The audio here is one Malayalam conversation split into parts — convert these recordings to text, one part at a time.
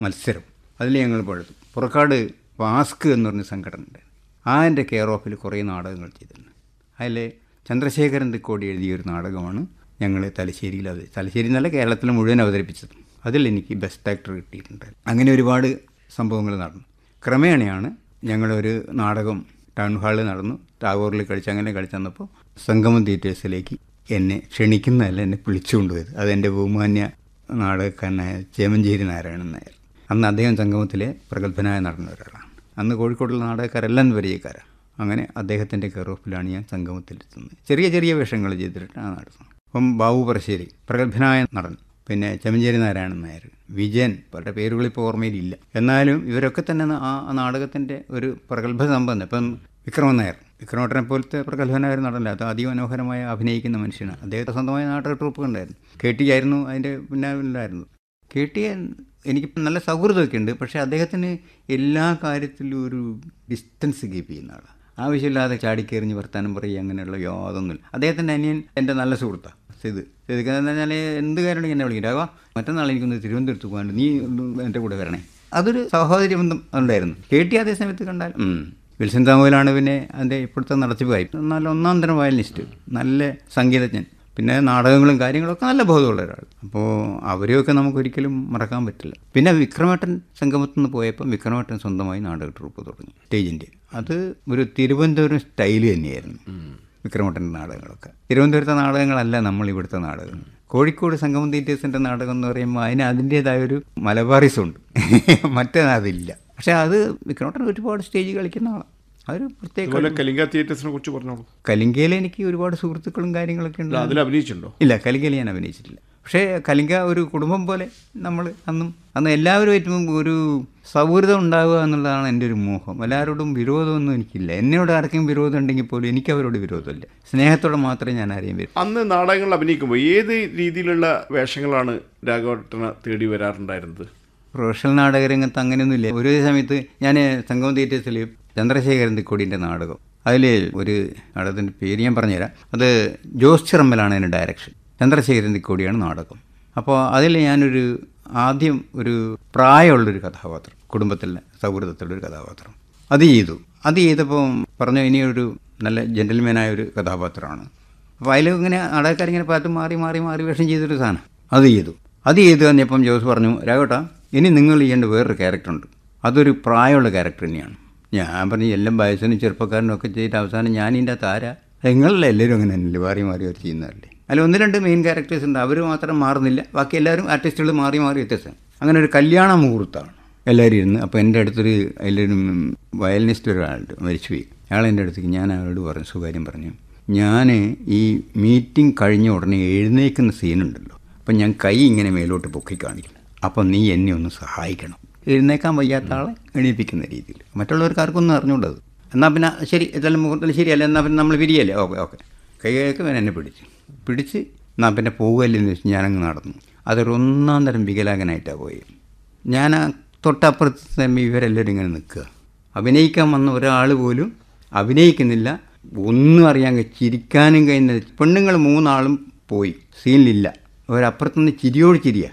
മത്സരം അതിൽ ഞങ്ങൾ പഴുത്തു പുറക്കാട് വാസ്ക് എന്ന് പറഞ്ഞ സംഘടന ഉണ്ട് അതിൻ്റെ കെയർ ഓഫിൽ കുറേ നാടകങ്ങൾ ചെയ്തിട്ടുണ്ട് അതിൽ ചന്ദ്രശേഖരൻ തിക്കോടി എഴുതിയ ഒരു നാടകമാണ് ഞങ്ങൾ തലശ്ശേരിയിൽ അത് തലശ്ശേരി എന്നല്ല കേരളത്തിൽ മുഴുവൻ അവതരിപ്പിച്ചത് അതിൽ എനിക്ക് ബെസ്റ്റ് ആക്ടർ കിട്ടിയിട്ടുണ്ട് അങ്ങനെ ഒരുപാട് സംഭവങ്ങൾ നടന്നു ക്രമേണയാണ് ഞങ്ങളൊരു നാടകം ടൗൺ ഹാളിൽ നടന്നു ടാഗോറിൽ കളിച്ച് അങ്ങനെ കളിച്ചു വന്നപ്പോൾ സംഗമം തിയേറ്റേഴ്സിലേക്ക് എന്നെ ക്ഷണിക്കുന്നതല്ല എന്നെ വിളിച്ചുകൊണ്ടുപോയത് അതെൻ്റെ ബഹുമാന്യ നാടകക്കാരനായ ചേമഞ്ചേരി നാരായണൻ നായർ അന്ന് അദ്ദേഹം സംഗമത്തിലെ പ്രഗത്ഭനായ നടന്ന ഒരാളാണ് അന്ന് കോഴിക്കോടുള്ള നാടകക്കാരെല്ലാം പരിചയക്കാരാണ് അങ്ങനെ അദ്ദേഹത്തിൻ്റെ കെയറോഫിലാണ് ഞാൻ സംഗമത്തിലെത്തുന്നത് ചെറിയ ചെറിയ വേഷങ്ങൾ ചെയ്തിട്ടാണ് നടത്തുന്നത് അപ്പം ബാബു പറശ്ശേരി പ്രഗത്ഭനായ നടൻ പിന്നെ ചെമഞ്ചേരി നാരായണൻ നായർ വിജയൻ അവരുടെ പേരുകൾ ഇപ്പോൾ ഓർമ്മയിലില്ല എന്നാലും ഇവരൊക്കെ തന്നെ ആ നാടകത്തിൻ്റെ ഒരു പ്രഗത്ഭ സമ്പന്നം ഇപ്പം വിക്രമൻ നായർ വിക്രമേട്ടനെ പോലത്തെ പ്രഗത്ഭനായ ഒരു നടനല്ല അത് അതിമനോഹരമായ അഭിനയിക്കുന്ന മനുഷ്യനാണ് അദ്ദേഹത്തെ സ്വന്തമായ നാടക ട്രൂപ്പ് ഉണ്ടായിരുന്നു കെ ടി ആയിരുന്നു അതിൻ്റെ പിന്നാലായിരുന്നു കെ ടി എനിക്ക് നല്ല സൗഹൃദമൊക്കെ ഉണ്ട് പക്ഷേ അദ്ദേഹത്തിന് എല്ലാ കാര്യത്തിലും ഒരു ഡിസ്റ്റൻസ് കീപ്പ് ചെയ്യുന്ന ആളാണ് ആവശ്യമില്ലാതെ ചാടിക്കേറിഞ്ഞ് വർത്താനം പറയുക അങ്ങനെയുള്ള യാതൊന്നുമില്ല അദ്ദേഹത്തിൻ്റെ അനിയൻ എൻ്റെ നല്ല സുഹൃത്താണ് സിത് സിദ്ക്ക് എന്ന് പറഞ്ഞാൽ എന്ത് കാര്യമാണെങ്കിൽ എന്നെ വിളിക്കും രാഘവ മറ്റന്നാൾ എനിക്കൊന്ന് തിരുവനന്തപുരത്ത് പോകാണ്ട് നീ ഒന്ന് എൻ്റെ കൂടെ വരണേ അതൊരു സഹോദര്യ ബന്ധം ഉണ്ടായിരുന്നു കെ ടി അതേ സമയത്ത് കണ്ടാൽ ഉം. വിൽസൺ താമോയിലാണ് പിന്നെ അതിൻ്റെ ഇപ്പോഴത്തെ നടത്തിപ്പായി നല്ല ഒന്നാം തരം വയലിനിസ്റ്റ് നല്ല സംഗീതജ്ഞൻ പിന്നെ നാടകങ്ങളും കാര്യങ്ങളൊക്കെ നല്ല ബോധമുള്ള ഒരാൾ അപ്പോൾ അവരെയൊക്കെ നമുക്ക് ഒരിക്കലും മറക്കാൻ പറ്റില്ല പിന്നെ വിക്രമേട്ടൻ സംഗമത്തിൽ നിന്ന് പോയപ്പോൾ വിക്രമേട്ടൻ സ്വന്തമായി നാടക ട്രൂപ്പ് തുടങ്ങി സ്റ്റേജിൻ്റെ അത് ഒരു തിരുവനന്തപുരം സ്റ്റൈൽ തന്നെയായിരുന്നു വിക്രമേട്ടൻ്റെ നാടകങ്ങളൊക്കെ തിരുവനന്തപുരത്തെ നാടകങ്ങളല്ല നമ്മൾ ഇവിടുത്തെ നാടകങ്ങൾ കോഴിക്കോട് സംഗമം തിയേറ്റേഴ്സിൻ്റെ നാടകം എന്ന് പറയുമ്പോൾ അതിന് അതിൻ്റേതായ ഒരു മലബാറിസം ഉണ്ട് മറ്റേ അതില്ല പക്ഷേ അത് വിക്രമേട്ടൻ ഒരുപാട് സ്റ്റേജ് കളിക്കുന്ന ആളാണ് അതൊരു പ്രത്യേക അതുപോലെ കലിംഗ തിയേറ്റേഴ്സിനെ കുറിച്ച് പറഞ്ഞോളൂ കലിംഗയിൽ എനിക്ക് ഒരുപാട് സുഹൃത്തുക്കളും കാര്യങ്ങളൊക്കെ ഉണ്ട് അല്ല, അതിൽ അഭിനയിച്ചിട്ടുണ്ടോ ഇല്ല കലിംഗയിൽ ഞാൻ അഭിനയിച്ചിട്ടില്ല പക്ഷേ കലിംഗ ഒരു കുടുംബം പോലെ നമ്മൾ അന്നും അന്ന് എല്ലാവരുമായിട്ടും ഒരു സൗഹൃദം ഉണ്ടാവുക എന്നുള്ളതാണ് എൻ്റെ ഒരു മോഹം എല്ലാവരോടും വിരോധമൊന്നും എനിക്കില്ല എന്നോട് ആർക്കും വിരോധം ഉണ്ടെങ്കിൽ പോലും എനിക്ക് അവരോട് വിരോധമില്ല സ്നേഹത്തോടെ മാത്രമേ ഞാൻ ആരെയും വരും അന്ന് നാടകങ്ങൾ അഭിനയിക്കുമ്പോൾ ഏത് രീതിയിലുള്ള വേഷങ്ങളാണ് രാഘവട്ടനെ തേടി വരാറുണ്ടായിരുന്നത് പ്രൊഫഷണൽ നാടകരംഗത്ത് അങ്ങനെയൊന്നുമില്ല ഒരു സമയത്ത് ഞാൻ സംഗമം തിയേറ്റേഴ്സിൽ ചന്ദ്രശേഖരൻ തിക്കോടിൻ്റെ നാടകം അതിൽ ഒരു നാടകത്തിൻ്റെ പേര് ഞാൻ പറഞ്ഞുതരാം അത് ജോസ് ചിറമ്പലാണ് അതിൻ്റെ ഡയറക്ഷൻ ചന്ദ്രശേഖരൻ തിക്കോടിയാണ് നാടകം അപ്പോൾ അതിൽ ഞാനൊരു ആദ്യം ഒരു പ്രായമുള്ളൊരു കഥാപാത്രം കുടുംബത്തിലെ സൗഹൃദത്തിലൊരു കഥാപാത്രം അത് ചെയ്തു അത് ചെയ്തപ്പോൾ പറഞ്ഞു ഇനിയൊരു നല്ല ജെൻറ്റൽമാനായ ഒരു കഥാപാത്രമാണ് അപ്പോൾ അതിൽ ഇങ്ങനെ നാടകക്കാരിങ്ങനെ പാട്ട് മാറി മാറി മാറി വേഷം ചെയ്തൊരു സാധനം അത് ചെയ്തു അത് ചെയ്ത് കഴിഞ്ഞപ്പം ജോസ് പറഞ്ഞു രാഘവട്ടാ ഇനി നിങ്ങൾ ചെയ്യേണ്ട വേറൊരു ക്യാരക്ടറുണ്ട് അതൊരു പ്രായമുള്ള ക്യാരക്ടർ തന്നെയാണ് ഞാൻ പറഞ്ഞു എല്ലാം വയസ്സിനും ചെറുപ്പക്കാരനും ഒക്കെ ചെയ്തിട്ട് അവസാനം ഞാൻ ഇതിൻ്റെ അകത്ത് ആരാ നിങ്ങളല്ല എല്ലാവരും അങ്ങനെ തന്നെയല്ലേ മാറി മാറി അവർ ചെയ്യുന്നതല്ലേ അതിൽ ഒന്ന് രണ്ട് മെയിൻ ക്യാരക്ടേഴ്സ് ഉണ്ട് അവർ മാത്രം മാറുന്നില്ല ബാക്കി എല്ലാവരും ആർട്ടിസ്റ്റുകൾ മാറി മാറി വ്യത്യസ്തം അങ്ങനെ ഒരു കല്യാണ മുഹൂർത്തമാണ് എല്ലാവരും ഇരുന്ന് അപ്പോൾ എൻ്റെ അടുത്തൊരു അതിലൊരു വയലിനിസ്റ്റ് ഒരാളുണ്ട് മരിച്ചുപോയി അയാൾ എൻ്റെ അടുത്തേക്ക് ഞാൻ അയാളോട് പറഞ്ഞു സുകാര്യം പറഞ്ഞു ഞാൻ ഈ മീറ്റിംഗ് കഴിഞ്ഞ ഉടനെ എഴുന്നേക്കുന്ന സീനുണ്ടല്ലോ അപ്പം ഞാൻ കൈ ഇങ്ങനെ മേലോട്ട് പൊക്കി കാണിക്കണം അപ്പം നീ എന്നെ ഒന്ന് സഹായിക്കണം എഴുന്നേക്കാൻ വയ്യാത്ത ആളെ എണീപ്പിക്കുന്ന രീതിയിൽ മറ്റുള്ളവർക്ക് ആർക്കൊന്നും അറിഞ്ഞുകൊണ്ടത് എന്നാൽ പിന്നെ ശരി ഇതെല്ലാം മുഹൂർത്തത്തിൽ ശരിയല്ല എന്നാൽ പിന്നെ നമ്മൾ പിരിയല്ലേ ഓക്കെ ഓക്കെ കൈ കേൾക്കും എന്നെ പിടിച്ച് പിടിച്ച് എന്നാൽ പിന്നെ പോകുകയല്ലെന്ന് വെച്ച് ഞാനങ്ങ് നടന്നു അതൊരു ഒന്നാം തരം വികലാംഗനായിട്ടാണ് പോയത് ഞാൻ ആ തൊട്ടപ്പുറത്ത് തന്നെ ഇവരെല്ലാവരും ഇങ്ങനെ നിൽക്കുക അഭിനയിക്കാൻ വന്ന ഒരാൾ പോലും അഭിനയിക്കുന്നില്ല ഒന്നും അറിയാൻ കഴി- ചിരിക്കാനും കഴിയുന്ന പെണ്ണുങ്ങൾ മൂന്നാളും പോയി സീനിലില്ല ഒരപ്പുറത്തുനിന്ന് ചിരിയോട് ചിരിയാ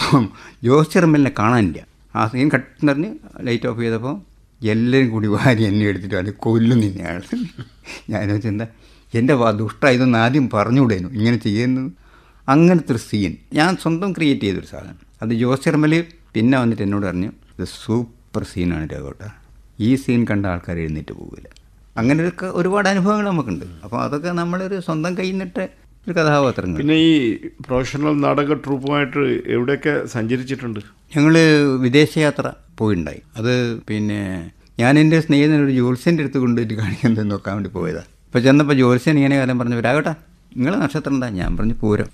ജോസ് ചെറുമ്പലിനെ കാണാനില്ല ആ സീൻ കട്ട് പറഞ്ഞ് ലൈറ്റ് ഓഫ് ചെയ്തപ്പോൾ എല്ലാവരും കൂടി വാരി എന്നെ എടുത്തിട്ട് അത് കൊല്ലും നിന്നെയാണ് ഞാൻ എന്താ എൻ്റെ വാ ദുഷ്ട ഇതൊന്ന് ആദ്യം പറഞ്ഞുകൂടേനു ഇങ്ങനെ ചെയ്യുന്നത് അങ്ങനത്തെ ഒരു സീൻ ഞാൻ സ്വന്തം ക്രിയേറ്റ് ചെയ്തൊരു സാധനം അത് ജോസ് ചെറുമ്പൽ പിന്നെ വന്നിട്ട് എന്നോട് പറഞ്ഞു ഇത് സൂപ്പർ സീനാണ് രാഘവട്ട ഈ സീൻ കണ്ട ആൾക്കാർ എഴുന്നേറ്റ് പോകില്ല അങ്ങനെ ഒരു ക- ഒരുപാട് അനുഭവങ്ങൾ നമുക്കുണ്ട് അപ്പോൾ അതൊക്കെ നമ്മളൊരു സ്വന്തം കയ്യിൽ നിന്നിട്ട് ഒരു കഥാപാത്രങ്ങൾ പിന്നെ ഈ പ്രൊഫഷണൽ നാടക ട്രൂപ്പുമായിട്ട് എവിടെയൊക്കെ സഞ്ചരിച്ചിട്ടുണ്ട് ഞങ്ങൾ വിദേശയാത്ര പോയിണ്ടായി അത് പിന്നെ ഞാൻ എൻ്റെ സ്നേഹിതൻ ഒരു ജോത്സ്യൻ്റെ അടുത്ത് കൊണ്ടുപോയിട്ട് കാണിക്കുന്നത് നോക്കാൻ വേണ്ടി പോയതാണ് അപ്പോൾ ചെന്നപ്പോൾ ജോത്സ്യൻ ഇങ്ങനെ കാര്യം പറഞ്ഞു വരാകട്ടെ നിങ്ങൾ നക്ഷത്രം എന്താ ഞാൻ പറഞ്ഞു പൂരം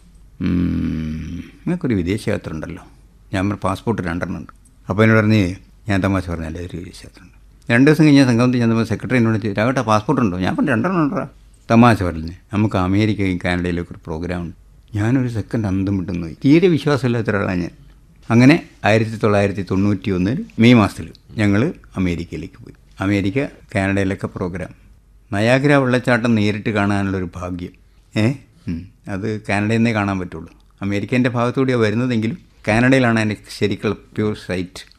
ഉം, നിങ്ങൾക്കൊരു വിദേശയാത്ര ഉണ്ടല്ലോ ഞാൻ പറഞ്ഞു പാസ്പോർട്ട് രണ്ടെണ്ണം ഉണ്ട് അപ്പോൾ എന്നോട് പറഞ്ഞ് ഞാൻ തമാശ പറഞ്ഞല്ലേ ഒരു വിദേശയാത്ര ഉണ്ട് രണ്ട് ദിവസം കഴിഞ്ഞ് സംഘത്തിൽ ചെന്നപ്പോൾ സെക്രട്ടറി എന്നോട് ചോദിച്ചു രാകട്ടെ പാസ്പോർട്ട് ഉണ്ടോ ഞാൻ പറഞ്ഞു രണ്ടെണ്ണം ഉണ്ടോ തമാശ പറഞ്ഞു നമുക്ക് അമേരിക്കയും കാനഡയിലൊക്കെ ഒരു പ്രോഗ്രാം ഉണ്ട് ഞാനൊരു സെക്കൻഡ് അന്തം വിട്ടുന്നു പോയി തീരെ വിശ്വാസമില്ലാത്ത ഒരാളാണ് ഞാൻ അങ്ങനെ ആയിരത്തി തൊള്ളായിരത്തി തൊണ്ണൂറ്റി ഒന്നിൽ മെയ് മാസത്തിൽ ഞങ്ങൾ അമേരിക്കയിലേക്ക് പോയി അമേരിക്ക കാനഡയിലൊക്കെ പ്രോഗ്രാം നയാഗ്ര വെള്ളച്ചാട്ടം നേരിട്ട് കാണാനുള്ളൊരു ഭാഗ്യം ഏ ഉം. അത് കാനഡയിൽ നിന്നേ കാണാൻ പറ്റുള്ളൂ അമേരിക്കേൻ്റെ ഭാഗത്തുകൂടിയാണ് വരുന്നതെങ്കിലും കാനഡയിലാണ് അതിൻ്റെ ശരിക്കുള്ള പ്യൂർ സൈറ്റ്